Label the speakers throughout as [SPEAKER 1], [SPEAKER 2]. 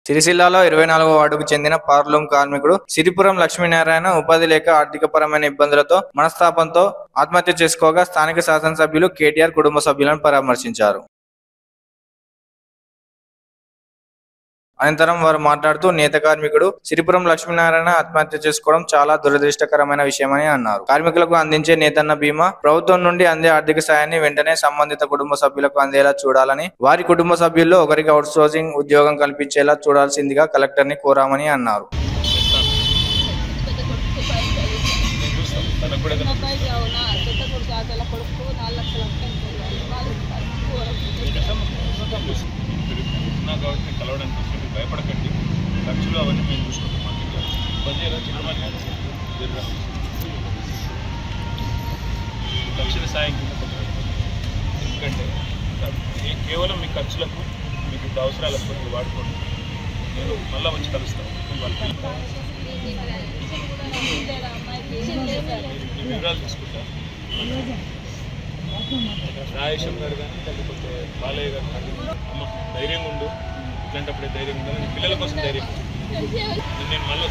[SPEAKER 1] సిరిసిల్లాలో ఇరవై నాలుగో వార్డుకు చెందిన పార్లూమ్ కార్మికుడు సిరిపురం లక్ష్మీనారాయణ ఉపాధి లేక ఆర్థికపరమైన ఇబ్బందులతో మనస్తాపంతో ఆత్మహత్య చేసుకోగా స్థానిక శాసనసభ్యులు కేటీఆర్ కుటుంబ సభ్యులను పరామర్శించారు అనంతరం వారు మాట్లాడుతూ నేత కార్మికుడు సిరిపురం లక్ష్మీనారాయణ ఆత్మహత్య చేసుకోవడం చాలా దురదృష్టకరమైన విషయమని అన్నారు కార్మికులకు అందించే నేతన్న బీమా ప్రభుత్వం నుండి అందే ఆర్థిక సాయాన్ని వెంటనే సంబంధిత కుటుంబ సభ్యులకు అందేలా చూడాలని వారి కుటుంబ సభ్యుల్లో ఒకరికి అవుట్సోర్సింగ్ ఉద్యోగం కల్పించేలా చూడాల్సిందిగా కలెక్టర్ ని కోరామని అన్నారు
[SPEAKER 2] నేను చూస్తాం తనకు కూడా ఏదైనా
[SPEAKER 3] అబ్బాయికి అవునా పెద్ద కొడుకు ఆటల కొడుకు నాలుగు లక్షలు
[SPEAKER 2] ఉన్నా కాబట్టి నేను కలవడానికి వచ్చి మీరు భయపడకండి ఖర్చులు అవన్నీ మేము చూసుకుంటాం మాకు ఇంకా ఇబ్బంది ఎలా చిన్నమని జరగదు తక్షణ సాయం కింద కొంచెం ఎందుకంటే ఏ- కేవలం మీ ఖర్చులకు మీకు ఇప్పుడు అవసరాలకు మీరు వాడుకోండి నేను మళ్ళీ వచ్చి కలుస్తాను వాళ్ళకి మీ వివరాలు తీసుకుంటాను రాయేశం గారు కానీ లేకపోతే బాలయ్య గారు కానీ అమ్మ ధైర్యంగా ఉండు ఇట్లాంటప్పుడే ధైర్యం ఉండాలి నీ పిల్లల కోసం ధైర్యం ఉండు. నేను మళ్ళీ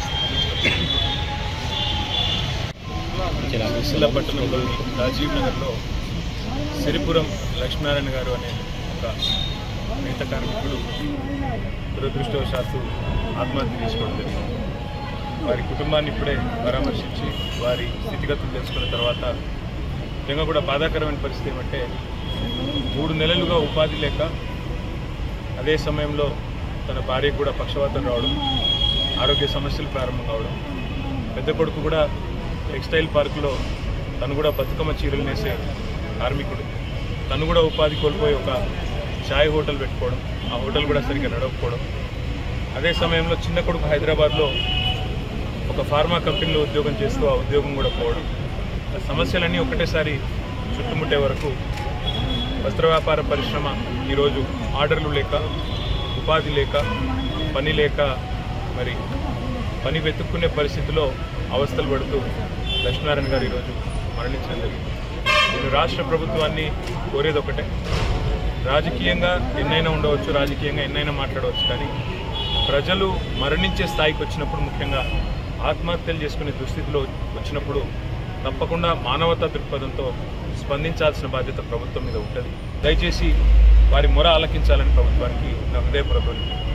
[SPEAKER 2] వస్తాను సిరిసిల్ల పట్టణంలోని రాజీవ్ నగర్లో సిరిపురం లక్ష్మీనారాయణ గారు అనే ఒక నేత కార్మికుడు దురదృష్టవశాత్తు ఆత్మహత్య చేసుకోవడం జరిగింది వారి కుటుంబాన్ని ఇప్పుడే పరామర్శించి వారి స్థితిగతులు తెలుసుకున్న తర్వాత నిజంగా కూడా బాధాకరమైన పరిస్థితి ఏమంటే మూడు నెలలుగా ఉపాధి లేక అదే సమయంలో తన భార్యకు కూడా పక్షవాతం రావడం ఆరోగ్య సమస్యలు ప్రారంభం కావడం పెద్ద కొడుకు కూడా టెక్స్టైల్ పార్కులో తను కూడా బతుకమ్మ చీరలు నేసే కార్మికుడు తను కూడా ఉపాధి కోల్పోయి ఒక ఛాయ్ హోటల్ పెట్టుకోవడం ఆ హోటల్ కూడా సరిగ్గా నడవకపోవడం అదే సమయంలో చిన్న కొడుకు హైదరాబాద్లో ఒక ఫార్మా కంపెనీలో ఉద్యోగం చేస్తూ ఆ ఉద్యోగం కూడా పోవడం ఆ సమస్యలన్నీ ఒకటేసారి చుట్టుముట్టే వరకు వస్త్ర వ్యాపార పరిశ్రమ ఈరోజు ఆర్డర్లు లేక ఉపాధి లేక పని లేక మరి పని వెతుక్కునే పరిస్థితిలో అవస్థలు పడుతూ లక్ష్మీనారాయణ గారు ఈరోజు మరణించడం జరిగింది నేను రాష్ట్ర ప్రభుత్వాన్ని కోరేది ఒకటే రాజకీయంగా ఎన్నైనా ఉండవచ్చు రాజకీయంగా ఎన్నైనా మాట్లాడవచ్చు కానీ ప్రజలు మరణించే స్థాయికి వచ్చినప్పుడు ముఖ్యంగా ఆత్మహత్యలు చేసుకునే దుస్థితిలో వచ్చినప్పుడు తప్పకుండా మానవతా దృక్పథంతో స్పందించాల్సిన బాధ్యత ప్రభుత్వం మీద ఉంటుంది దయచేసి వారి మొర ఆలకించాలని ప్రభుత్వానికి నా హృదయపూర్వక విజ్ఞప్తి.